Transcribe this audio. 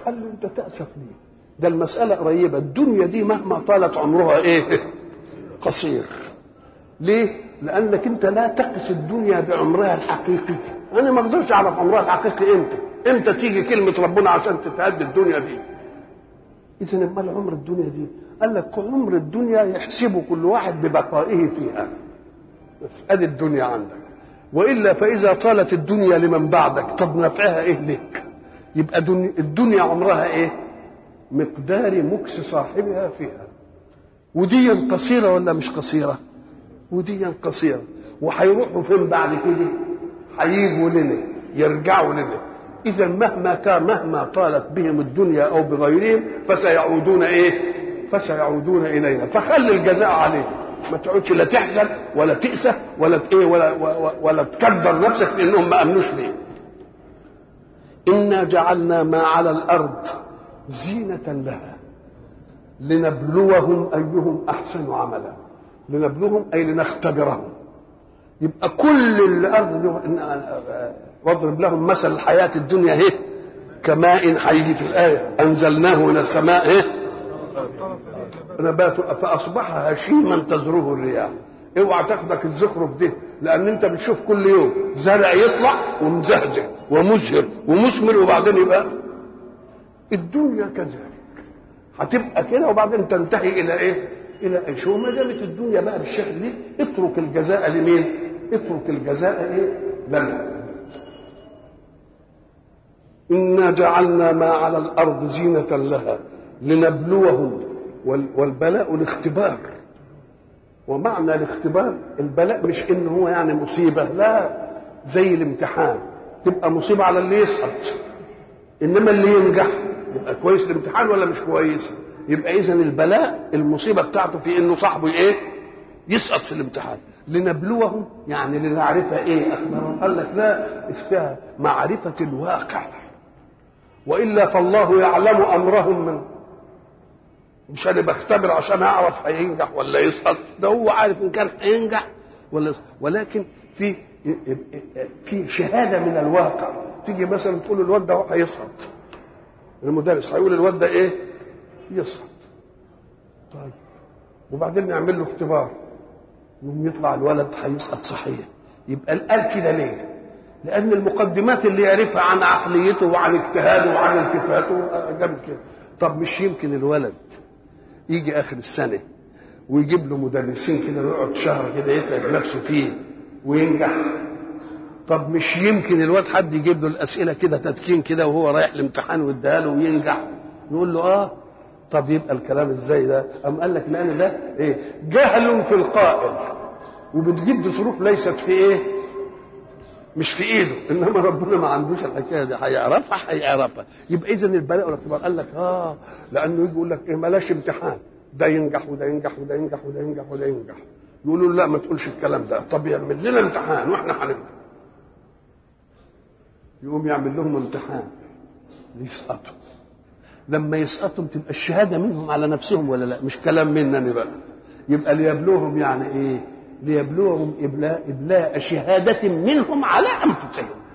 قال له انت تاسف ليه ده المساله قريبه الدنيا دي مهما طالت عمرها ايه قصير ليه لانك انت لا تقس الدنيا بعمرها الحقيقي انا ما اقدرش اعرف عمرها الحقيقي امتى امتى تيجي كلمه ربنا عشان تتهدي الدنيا دي اذا امال عمر الدنيا دي قال لك عمر الدنيا يحسب كل واحد ببقائه فيها بس ادي الدنيا عندك والا فاذا طالت الدنيا لمن بعدك طب نفعها ايه لك يبقى دنيا الدنيا عمرها ايه مقدار مكس صاحبها فيها ودي قصيرة ولا مش قصيرة ودي قصيرة وهيروحوا فين بعد كده هيجوا لنا يرجعوا لنا إذا مهما كان مهما طالت بهم الدنيا أو بغيرهم فسيعودون إيه فسيعودون إلينا فخلي الجزاء عليهم ما تقعدش لا تحزن ولا تأسى ولا ايه ولا ولا, ولا تكدر نفسك لانهم ما امنوش بيه. انا جعلنا ما على الارض زينة لها لنبلوهم ايهم احسن عملا لنبلوهم اي لنختبرهم يبقى كل الارض دي واضرب لهم مثل الحياة الدنيا اهي كماء هيجي في الآية أنزلناه من السماء ايه نبات فاصبح هشيما تزروه الرياح اوعى تاخدك الزخرف ده لان انت بتشوف كل يوم زرع يطلع ومزهزه ومزهر ومثمر وبعدين يبقى الدنيا كذلك هتبقى كده وبعدين تنتهي الى ايه؟ الى ايش؟ وما دامت الدنيا بقى بالشكل دي اترك الجزاء لمين؟ اترك الجزاء ايه؟ لنا. انا جعلنا ما على الارض زينة لها لنبلوهم والبلاء الاختبار ومعنى الاختبار البلاء مش ان هو يعني مصيبه لا زي الامتحان تبقى مصيبه على اللي يسقط انما اللي ينجح يبقى كويس الامتحان ولا مش كويس يبقى اذا البلاء المصيبه بتاعته في انه صاحبه ايه يسقط في الامتحان لنبلوهم يعني لنعرف ايه اخبارهم قال لك لا اسمها معرفه الواقع والا فالله يعلم امرهم من مش انا بختبر عشان اعرف هينجح ولا يسقط ده هو عارف ان كان هينجح ولا يسقط ولكن في في شهاده من الواقع تيجي مثلا تقول الواد ده هيسقط المدرس هيقول الواد ده ايه يسقط طيب وبعدين نعمل له اختبار يوم يطلع الولد هيسقط صحيح يبقى قال كده ليه لان المقدمات اللي يعرفها عن عقليته وعن اجتهاده وعن التفاته جابت كده طب مش يمكن الولد يجي اخر السنه ويجيب له مدرسين كده ويقعد شهر كده يتعب نفسه فيه وينجح طب مش يمكن الواد حد يجيب له الاسئله كده تدكين كده وهو رايح الامتحان واداها له وينجح يقول له اه طب يبقى الكلام ازاي ده؟ قام قال لك لان ده ايه؟ جهل في القائل وبتجيب له ظروف ليست في ايه؟ مش في ايده انما ربنا ما عندوش الحكايه دي هيعرفها هيعرفها يبقى اذا البلاء والاختبار قال لك اه لانه يجي يقول لك ايه بلاش امتحان ده ينجح وده ينجح وده ينجح وده ينجح وده ينجح يقولوا له لا ما تقولش الكلام ده طب يعمل لنا امتحان واحنا هننجح يقوم يعمل لهم امتحان يسقطوا لما يسقطوا تبقى الشهاده منهم على نفسهم ولا لا مش كلام مننا بقى يبقى ليبلوهم يعني ايه ليبلوهم إبلاء, إبلاء شهادة منهم على أنفسهم